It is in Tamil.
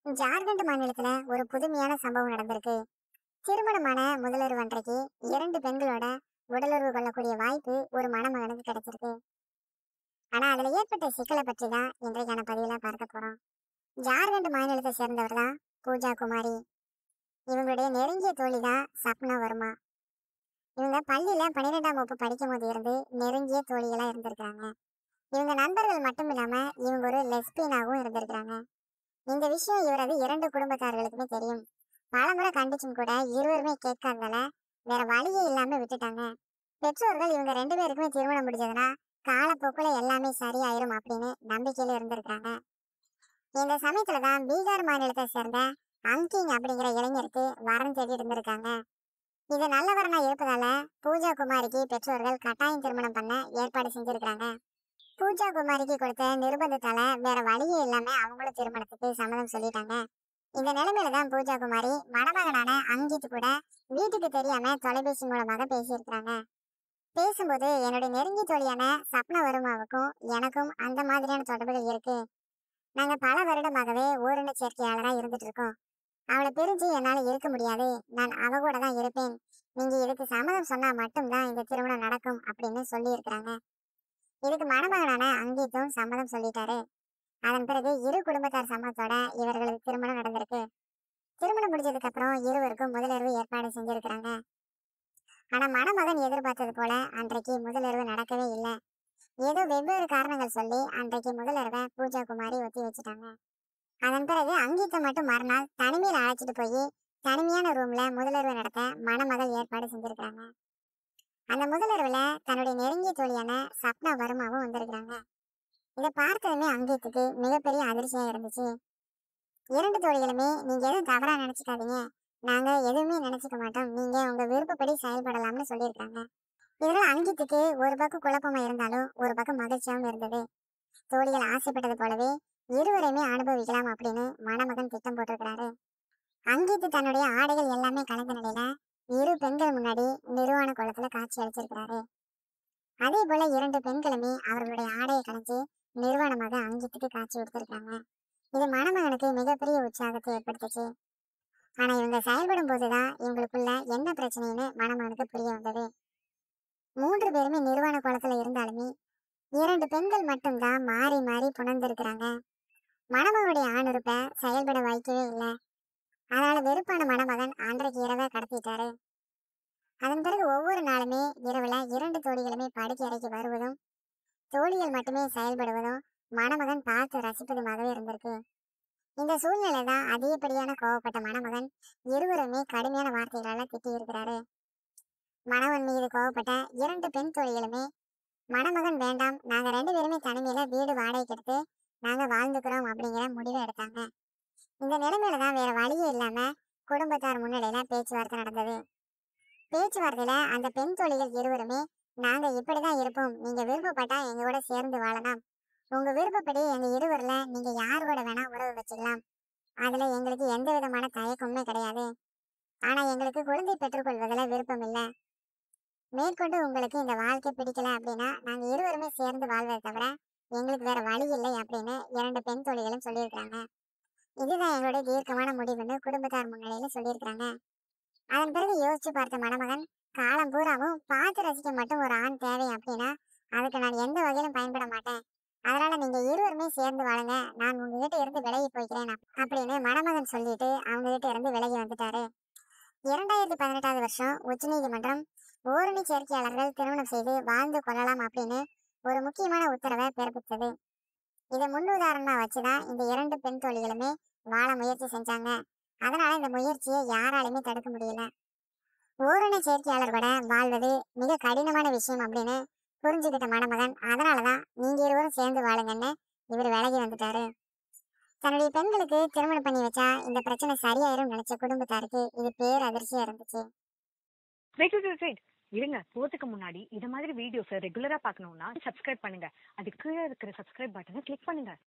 ஜார்க்கண்ட் மாநிலத்துல ஒரு புதுமையான சம்பவம் நடந்திருக்கு திருமணமான முதலுறவு அன்றைக்கு இரண்டு பெண்களோட உடலுறவு கொள்ளக்கூடிய வாய்ப்பு ஒரு மணமகனுக்கு கிடைச்சிருக்கு ஆனா அதுல ஏற்பட்ட சிக்கலை பற்றி தான் இன்றைக்கான பதிவுல பார்க்க போறோம் ஜார்க்கண்ட் மாநிலத்தை சேர்ந்தவர் தான் பூஜா குமாரி இவங்களுடைய நெருங்கிய தோழி தான் சப்னா வர்மா இவங்க பள்ளியில பன்னிரெண்டாம் வகுப்பு படிக்கும் போது இருந்து நெருங்கிய தோழிகளா இருந்திருக்காங்க இவங்க நண்பர்கள் மட்டும் இல்லாம இவங்க ஒரு லெஸ்பியனாகவும் இருந்திருக்காங்க இந்த விஷயம் இவரது இரண்டு குடும்பத்தார்களுக்குமே தெரியும் பலமுறை கண்டிச்சும் கூட இருவருமே கேட்காததால வேற வழியே இல்லாம விட்டுட்டாங்க பெற்றோர்கள் இவங்க ரெண்டு பேருக்குமே திருமணம் முடிஞ்சதுன்னா காலப்போக்குல எல்லாமே சரியாயிரும் அப்படின்னு நம்பிக்கையில இருந்திருக்காங்க இந்த சமயத்துல தான் பீகார் மாநிலத்தை சேர்ந்த அங்கிங் அப்படிங்கிற இளைஞருக்கு வரம் தேடி இருந்திருக்காங்க இது நல்ல வரனா இருப்பதால பூஜா குமாரிக்கு பெற்றோர்கள் கட்டாயம் திருமணம் பண்ண ஏற்பாடு செஞ்சிருக்காங்க பூஜா குமாரிக்கு கொடுத்த நிர்பந்தத்தால வேற வழியே இல்லாம அவங்களும் திருமணத்துக்கு சம்மதம் சொல்லிட்டாங்க இந்த நிலைமையில தான் பூஜா குமாரி மணமகனான அங்கித் கூட வீட்டுக்கு தெரியாம தொலைபேசி மூலமாக பேசியிருக்கிறாங்க பேசும்போது என்னுடைய நெருங்கிய தோழியான சப்ன வருமாவுக்கும் எனக்கும் அந்த மாதிரியான தொடர்புகள் இருக்கு நாங்க பல வருடமாகவே ஓரின சேர்க்கையாளரா இருந்துட்டு இருக்கோம் அவளை பிரிஞ்சு என்னால இருக்க முடியாது நான் அவ கூட தான் இருப்பேன் நீங்க இதுக்கு சம்மதம் சொன்னா மட்டும்தான் இந்த திருமணம் நடக்கும் அப்படின்னு சொல்லி இருக்கிறாங்க இதுக்கு மணமகனான அங்கீத்தும் சம்மதம் சொல்லிட்டாரு அதன் பிறகு இரு குடும்பத்தார் சம்மதத்தோட இவர்களது திருமணம் நடந்திருக்கு திருமணம் முடிஞ்சதுக்கு அப்புறம் இருவருக்கும் முதலிரவு ஏற்பாடு செஞ்சிருக்கிறாங்க ஆனா மணமகன் எதிர்பார்த்தது போல அன்றைக்கு முதலிரவு நடக்கவே இல்லை ஏதோ வெவ்வேறு காரணங்கள் சொல்லி அன்றைக்கு முதலிரவை பூஜா குமாரி ஒத்தி வச்சுட்டாங்க அதன் பிறகு அங்கீத்தை மட்டும் மறுநாள் தனிமையில அழைச்சிட்டு போய் தனிமையான ரூம்ல முதலிரவு நடத்த மணமகள் ஏற்பாடு செஞ்சிருக்காங்க அந்த முதலிரவுல தன்னுடைய நெருங்கிய தோழியான சப்னா வருமாவும் வந்திருக்காங்க இதை பார்த்ததுமே அங்கீத்துக்கு மிகப்பெரிய அதிர்ச்சியா இருந்துச்சு இரண்டு தோழிகளுமே நீங்க எதுவும் தவறா நினைச்சுக்காதீங்க நாங்க எதுவுமே நினைச்சுக்க மாட்டோம் நீங்க உங்க விருப்பப்படி செயல்படலாம்னு சொல்லியிருக்காங்க இதனால அங்கித்துக்கு ஒரு பக்கம் குழப்பமா இருந்தாலும் ஒரு பக்கம் மகிழ்ச்சியாவும் இருந்தது தோழிகள் ஆசைப்பட்டது போலவே இருவரையுமே அனுபவிக்கலாம் அப்படின்னு மணமகன் திட்டம் போட்டிருக்கிறாரு அங்கித்து தன்னுடைய ஆடைகள் எல்லாமே கலந்த நிலையில இரு பெண்கள் முன்னாடி நிர்வாண குளத்துல காட்சி அளிச்சிருக்கிறாரு அதே போல இரண்டு பெண்களுமே அவர்களுடைய ஆடையை கலைஞ்சு நிர்வாணமாக அங்கித்துக்கு காட்சி கொடுத்திருக்காங்க இது மணமகனுக்கு மிகப்பெரிய உற்சாகத்தை ஏற்படுத்துச்சு ஆனா இவங்க செயல்படும் போதுதான் இவங்களுக்குள்ள என்ன பிரச்சனைன்னு மணமகனுக்கு புரிய வந்தது மூன்று பேருமே நிர்வாண குளத்துல இருந்தாலுமே இரண்டு பெண்கள் மட்டும்தான் மாறி மாறி புணர்ந்திருக்கிறாங்க மணமகனுடைய ஆணுறுப்பை செயல்பட வைக்கவே இல்லை அதனால வெறுப்பான மணமகன் அன்றைக்கு இரவை கடத்திட்டாரு அதன் பிறகு ஒவ்வொரு நாளுமே இரவுல இரண்டு தோழிகளுமே படுக்கை அறைக்கு வருவதும் தோழிகள் மட்டுமே செயல்படுவதும் மணமகன் பார்த்து ரசிப்பதுமாகவே இருந்திருக்கு இந்த சூழ்நிலை தான் அதிகப்படியான கோவப்பட்ட மணமகன் இருவருமே கடுமையான வார்த்தைகளால திட்டி இருக்கிறாரு மணவன் மீது கோவப்பட்ட இரண்டு பெண் தோழிகளுமே மணமகன் வேண்டாம் நாங்க ரெண்டு பேருமே தனிமையில வீடு வாடகைக்கு எடுத்து நாங்க வாழ்ந்துக்கிறோம் அப்படிங்கிற முடிவை எடுத்தாங்க இந்த நிலைமையில தான் வேற வழியே இல்லாம குடும்பத்தார் முன்னிலையில பேச்சுவார்த்தை நடந்தது பேச்சுவார்த்தையில அந்த பெண் தோழிகள் இருவருமே நாங்க இப்படிதான் இருப்போம் நீங்க விருப்பப்பட்டா எங்க கூட சேர்ந்து வாழலாம் உங்க விருப்பப்படி எங்க இருவர்ல நீங்க யார் கூட வேணா உறவு வச்சுக்கலாம் அதுல எங்களுக்கு எந்த விதமான தயக்கமுமே கிடையாது ஆனா எங்களுக்கு குழந்தை பெற்றுக்கொள்வதில் விருப்பம் இல்ல மேற்கொண்டு உங்களுக்கு இந்த வாழ்க்கை பிடிக்கல அப்படின்னா நாங்க இருவருமே சேர்ந்து வாழ்வதை தவிர எங்களுக்கு வேற வழி இல்லை அப்படின்னு இரண்டு பெண் தோழிகளும் சொல்லியிருக்காங்க இதுதான் எங்களுடைய தீர்க்கமான முடிவுன்னு குடும்பத்தார் முன்னிலையில சொல்லியிருக்காங்க அதன் பிறகு யோசிச்சு பார்த்த மணமகன் காலம் பூராவும் பார்த்து ரசிக்க மட்டும் ஒரு ஆண் தேவை அப்படின்னா அதுக்கு நான் எந்த வகையிலும் பயன்பட மாட்டேன் அதனால நீங்க இருவருமே சேர்ந்து வாழுங்க நான் உங்ககிட்ட இருந்து விலகி போய்க்கிறேன் அப்~ அப்படின்னு மணமகன் சொல்லிட்டு அவங்க கிட்ட இருந்து விலகி வந்துட்டாரு இரண்டாயிரத்தி பதினெட்டாவது வருஷம் உச்சநீதிமன்றம் ஓரணி சேர்க்கையாளர்கள் திருமணம் செய்து வாழ்ந்து கொள்ளலாம் அப்படின்னு ஒரு முக்கியமான உத்தரவை பிறப்பித்தது இதை முன்னுதாரணமா வச்சுதான் இந்த இரண்டு பெண் தோழிகளுமே வாழ முயற்சி செஞ்சாங்க அதனால இந்த முயற்சியை யாராலுமே தடுக்க முடியல ஓரண சேர்க்கையாளர் கூட வாழ்வது மிக கடினமான விஷயம் அப்படின்னு புரிஞ்சுக்கிட்ட மணமகன் அதனாலதான் நீங்க இருவரும் சேர்ந்து வாழுங்கன்னு இவர் விலகி வந்துட்டாரு தன்னுடைய பெண்களுக்கு திருமணம் பண்ணி வச்சா இந்த பிரச்சனை சரியாயிரும் நினைச்ச குடும்பத்தாருக்கு இது பேர் அதிர்ச்சியா இருந்துச்சு வெயிட் வெயிட் வெயிட் இருங்க போறதுக்கு முன்னாடி இது மாதிரி வீடியோஸ் ரெகுலரா பார்க்கணும்னா சப்ஸ்கிரைப் பண்ணுங்க அது கீழே இருக்கிற சப்ஸ்கிரைப் பட்டனை கிளிக் பண்ணுங்க